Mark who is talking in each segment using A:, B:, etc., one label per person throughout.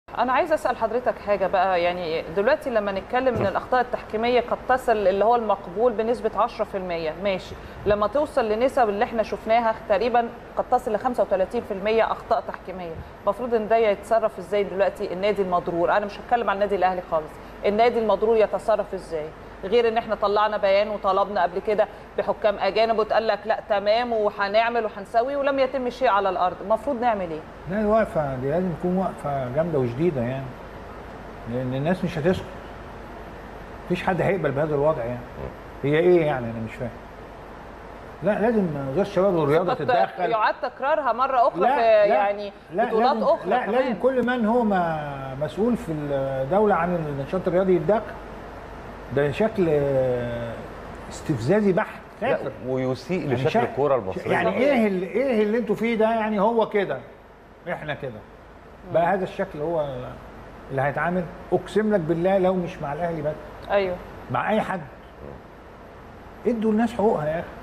A: انا عايزه اسال حضرتك حاجه بقى يعني دلوقتي لما نتكلم ان الاخطاء التحكيميه قد تصل اللي هو المقبول بنسبه 10% ماشي لما توصل لنسب اللي احنا شفناها تقريبا قد تصل ل 35% اخطاء تحكيميه المفروض ان ده يتصرف ازاي دلوقتي النادي المضرور انا مش هتكلم عن النادي الاهلي خالص النادي المضرور يتصرف ازاي غير ان احنا طلعنا بيان وطلبنا قبل كده بحكام اجانب وتقال لك لا تمام وهنعمل وهنسوي ولم يتم شيء على الارض المفروض نعمل ايه
B: لا الوقفه دي لازم تكون وقفه جامده وشديده يعني لان الناس مش هتسكت مفيش حد هيقبل بهذا الوضع يعني هي ايه يعني انا مش فاهم لا لازم وزاره الشباب والرياضه
A: قد
B: تتدخل
A: يعاد تكرارها مره اخرى
B: لا
A: في
B: لا
A: يعني
B: لا
A: بطولات
B: لازم
A: اخرى
B: لا
A: كمان.
B: لازم كل من هو ما مسؤول في الدوله عن النشاط الرياضي يتدخل ده شكل آه، استفزازي بحت
C: لا
B: سافر
C: ويسيء
B: يعني
C: لشكل
B: شا-
C: الكوره المصريه
B: يعني ايه اللي ايه اللي انتوا فيه ده يعني هو كده احنا كده بقى هذا الشكل هو اللي هيتعامل اقسم لك بالله لو مش مع الاهلي بس
A: ايوه
B: مع اي حد ادوا الناس حقوقها يا اخي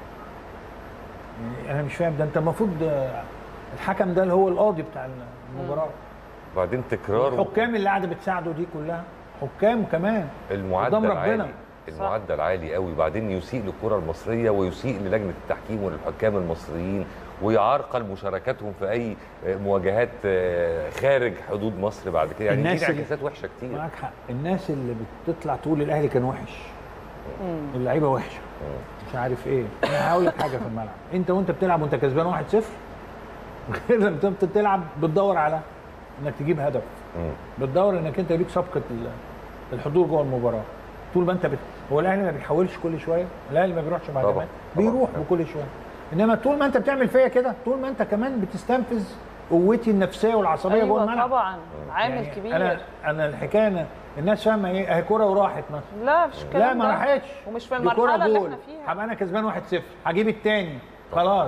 B: يعني انا مش فاهم ده انت المفروض آه، الحكم ده اللي هو القاضي بتاع المباراه
C: وبعدين تكرار
B: الحكام اللي قاعده بتساعده دي كلها حكام كمان
C: المعدل
B: قدام ربنا.
C: عالي المعدل عالي قوي وبعدين يسيء للكره المصريه ويسيء للجنه التحكيم وللحكام المصريين ويعرقل مشاركتهم في اي مواجهات خارج حدود مصر بعد كده يعني
B: الناس
C: دي
B: اللي-
C: انعكاسات وحشه كتير
B: معاك حق الناس اللي بتطلع تقول الاهلي كان وحش اللعيبه وحشه مش عارف ايه انا هقول لك حاجه في الملعب انت وانت بتلعب وانت كسبان 1-0 غير لما انت بتلعب بتدور على انك تجيب هدف
C: مم.
B: بتدور انك انت ليك صفقه ال- الحضور جوه المباراه طول ما انت بت... هو الاهلي ما بيحاولش كل شويه الاهلي ما بيروحش مع
C: طبعاً،
B: الجماعه
C: طبعاً.
B: بيروح بكل شويه انما طول ما انت بتعمل فيا كده طول ما انت كمان بتستنفذ قوتي النفسيه والعصبيه جوه
A: ايوه
B: الملعب
A: طبعا عامل
B: يعني
A: كبير
B: انا انا الحكايه أنا الناس فاهمه ايه اهي كوره وراحت مثلا
A: لا مش الكلام
B: لا ما
A: ده.
B: راحتش
A: ومش في
B: دي كرة
A: المرحله اللي
B: جول.
A: احنا فيها
B: هبقى انا كسبان 1-0 هجيب الثاني خلاص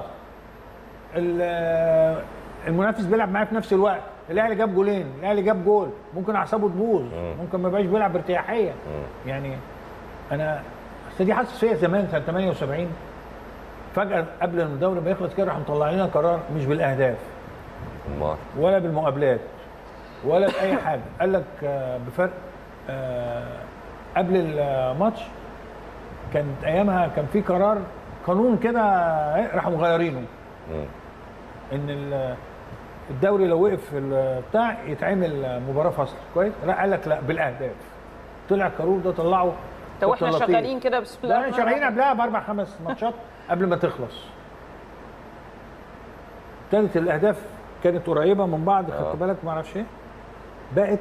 B: ال- المنافس بيلعب معايا في نفس الوقت الاهلي جاب جولين الاهلي جاب جول ممكن اعصابه تبوظ ممكن ما يبقاش بيلعب بارتياحيه يعني انا أصل دي حصلت فيا زمان سنه 78 فجاه قبل الدوري ما يخلص كده راحوا مطلعين لنا قرار مش بالاهداف
C: امال
B: ولا بالمقابلات ولا باي حاجه قال لك آه، بفرق آه، قبل الماتش كانت ايامها كان في قرار قانون كده آه، راحوا مغيرينه
C: مم.
B: ان ال- الدوري لو وقف في البتاع يتعمل مباراه فاصله كويس لا قال لك لا بالاهداف طلع القانون ده طلعه
A: طب واحنا
B: كابتن لطيف.
A: شغالين كده بسم الله
B: لا
A: الرحمن
B: شغالين
A: الرحيم.
B: قبلها باربع خمس ماتشات قبل ما تخلص ابتدت الاهداف كانت قريبه من بعض
C: آه.
B: خدت بالك ما اعرفش ايه بقت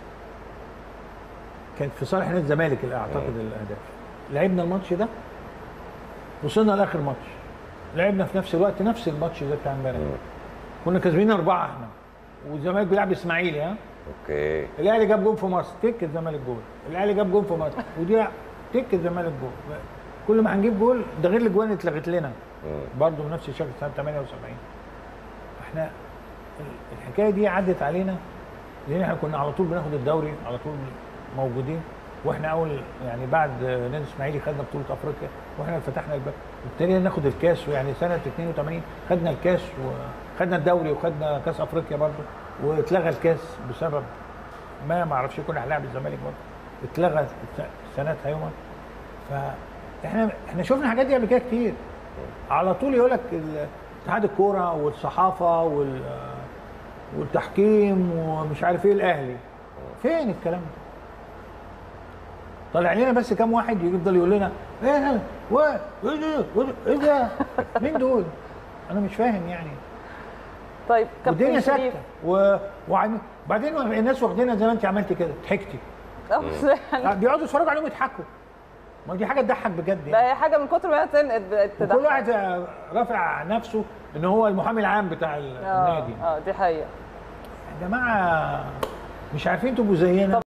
B: كانت في صالح نادي الزمالك اللي اعتقد الاهداف لعبنا الماتش ده وصلنا لاخر ماتش لعبنا في نفس الوقت نفس الماتش ده بتاع امبارح كنا كاسبين اربعه احنا والزمالك بيلعب اسماعيلي ها
C: اوكي
B: الاهلي جاب جول في مصر تك الزمالك جول الاهلي جاب جول في مصر ودي تك الزمالك جول كل ما هنجيب جول ده غير الاجوان اللي اتلغت لنا
C: مم.
B: برضه بنفس الشكل سنه 78 احنا ال- الحكايه دي عدت علينا لان احنا كنا على طول بناخد الدوري على طول موجودين واحنا اول يعني بعد نادي الاسماعيلي خدنا بطوله افريقيا واحنا اللي فتحنا الباب وابتدينا ناخد الكاس ويعني سنه 82 خدنا الكاس وخدنا الدوري وخدنا كاس افريقيا برضه واتلغى الكاس بسبب ما ما اعرفش كنا هنلعب الزمالك برضه اتلغى الس- سنتها يوما فاحنا احنا شفنا الحاجات دي قبل كده كتير على طول يقول لك ال- اتحاد الكوره والصحافه وال والتحكيم ومش عارف ايه الاهلي فين الكلام ده؟ طلع لنا بس كام واحد يفضل يقول لنا ايه ده؟ و- ايه ده؟ ايه ده؟ مين دول؟ انا مش فاهم يعني
A: طيب
B: والدنيا
A: كابتن شريف
B: ساكته و... وعن... بعدين الناس واخدينها زي ما انت عملتي كده ضحكتي
A: أه، يعني
B: بيقعدوا يتفرجوا عليهم يضحكوا ما دي حاجه تضحك بجد يعني
A: ده هي حاجه من كتر ما هي تنقد بقت
B: وكل
A: تضحك.
B: واحد رافع نفسه ان هو المحامي العام بتاع
A: اه
B: النادي
A: اه دي حقيقه
B: يا جماعه مش عارفين تبقوا زينا